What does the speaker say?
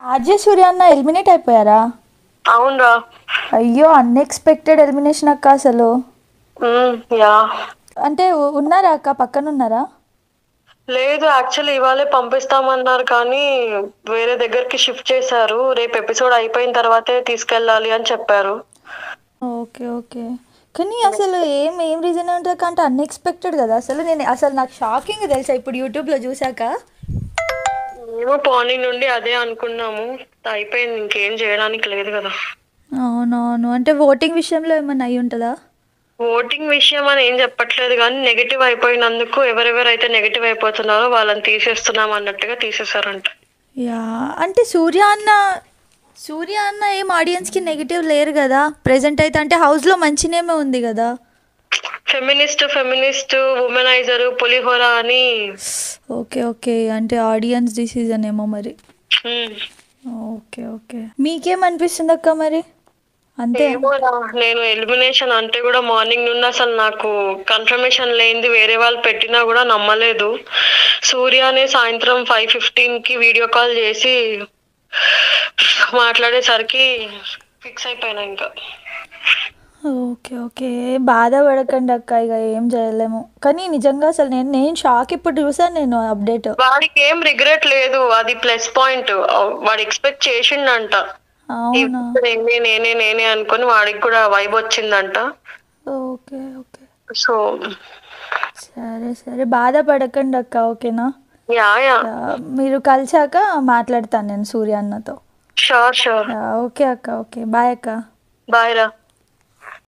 RJ సూర్య అన్న eliminate అయిపోయారా అవునరా అయ్యో అన్ఎక్స్పెక్టెడ్ ఎలిమినేషన్ అక్క అసలు ఉమ్, యా అంటే ఉ- ఉన్నారా అక్క పక్కన ఉన్నారా లేదు యాక్చువల్లీ ఇవాళే పంపిస్తామన్నారు కానీ వేరే దగ్గరికి షిఫ్ట్ చేశారు రేపు ఎపిసోడ్ అయిపోయిన తర్వాతే తీసుకెళ్ళాలి అని చెప్పారు ఓకే ఓకే కానీ అసలు ఏం ఏం రీజన్ ఉంటుంది అంటే అన్ఎక్స్పెక్టెడ్ కదా అసలు నేను అసలు నాకు షాకింగ్ తెలుసా ఇప్పుడు యూట్యూబ్లో చూసాక మేము మార్నింగ్ నుండి అదే అనుకున్నాము అయిపోయింది ఇంకేం చేయడానికి లేదు కదా అవునవును అంటే ఓటింగ్ విషయంలో ఏమన్నా అయి ఉంటుందా ఓటింగ్ విషయం అని ఏం చెప్పట్లేదు కానీ నెగిటివ్ అయిపోయినందుకు ఎవరెవరైతే నెగిటివ్ అయిపోతున్నారో వాళ్ళని తీసేస్తున్నాం అన్నట్టుగా తీసేశారంట యా అంటే సూర్య అన్న సూర్య అన్న ఏం ఆడియన్స్కి నెగిటివ్ లేరు కదా ప్రెజెంట్ అయితే అంటే హౌస్లో మంచి నేమే ఉంది కదా ఫెమినిస్ట్ ఫెమినిస్ట్ ఉమెనైజర్ పులిహోర అని ఓకే ఓకే అంటే ఆడియన్స్ డిసిజన్ ఏమో మరి ఉమ్, ఓకే ఓకే మీకేమనిపిస్తుంది అక్క మరి అంతే ఏమోరా నేను ఎలిమినేషన్ అంటే కూడా మార్నింగ్ నుండి అసలు నాకు కన్ఫర్మేషన్ లేనిది వేరే వాళ్ళు పెట్టినా కూడా నమ్మలేదు సూర్యనే సాయంత్రం ఫైవ్ ఫిఫ్టీన్ కి వీడియో కాల్ చేసి మాట్లాడేసరికి ఫిక్స్ అయిపోయినా ఇంకా ఓకే ఓకే బాధపడకండి అక్క ఇక ఏం చేయలేము కానీ నిజంగా అసలు నేను నేను షాక్ ఇప్పుడు చూసాను నేను అప్డేట్ వాడికి ఏం రిగ్రెట్ లేదు అది ప్లస్ పాయింట్ వాడు ఎక్స్పెక్ట్ చేసిండంట అవునా నేనే నేనే నేనే అనుకొని వాడికి కూడా వైబ్ వచ్చిందంట ఓకే ఓకే సో సరే సరే బాధపడకండి అక్క ఓకేనా యా యా ఆ, మీరు కలిసాక మాట్లాడతాను నేను సూర్య అన్నతో షూర్ షూర్ ఆ, ఓకే అక్క ఓకే బాయ్ అక్క బాయ్ రా